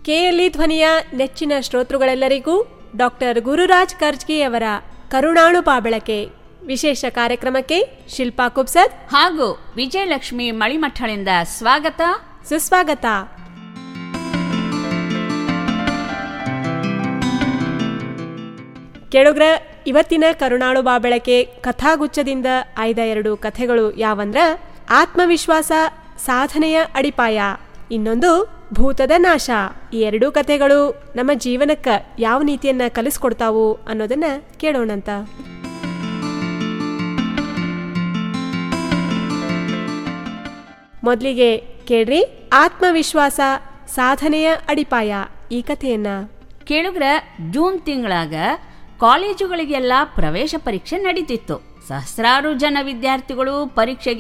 KLE ಧ್ವನಿಯ ನೆಚ್ಚಿನ ಶ್ರೋತೃಗಳೆಲ್ಲರಿಗೂ doctor Gururaj ಕರ್ಜ್ಗಿ ಅವರ ಕರುಣಾಳು ಪಾಬಳಕೆ ವಿಶೇಷ ಕಾರ್ಯಕ್ರಮಕ್ಕೆ ಶಿಲ್ಪಾ ಕುಬ್ಸದ್ ಹಾಗೂ ವಿಜಯಲಕ್ಷ್ಮಿ ಮಳಿಮಠಳಿಂದ ಸ್ವಾಗತ ಸುಸ್ವಾಗತ ಕೇಳುಗ್ರ ಇವತ್ತಿನ ಕರುಣಾಳು ಬಾಬಳಕೆ ಕಥಾಗುಚ್ಛದಿಂದ ಆಯ್ದ ಎರಡು ಕಥೆಗಳು ಯಾವಂದ್ರ ಆತ್ಮವಿಶ್ವಾಸ ಸಾಧನೆಯ ಅಡಿಪಾಯ ಇನ್ನೊಂದು ಭೂತದ ನಾಶ ಈ ಎರಡೂ ಕಥೆಗಳು ನಮ್ಮ ಜೀವನಕ್ಕ ಯಾವ ನೀತಿಯನ್ನ ಕಲಿಸ್ಕೊಡ್ತಾವು ಅನ್ನೋದನ್ನ ಕೇಳೋಣಂತ ಮೊದಲಿಗೆ ಕೇಳ್ರಿ ಆತ್ಮವಿಶ್ವಾಸ ಸಾಧನೆಯ ಅಡಿಪಾಯ ಈ ಕಥೆಯನ್ನ ಕೇಳುಗ್ರ ಜೂನ್ ತಿಂಗಳಾಗ ಕಾಲೇಜುಗಳಿಗೆಲ್ಲ ಪ್ರವೇಶ ಪರೀಕ್ಷೆ ನಡೀತಿತ್ತು ಸಹಸ್ರಾರು ಜನ ವಿದ್ಯಾರ್ಥಿಗಳು ಪರೀಕ್ಷೆಗೆ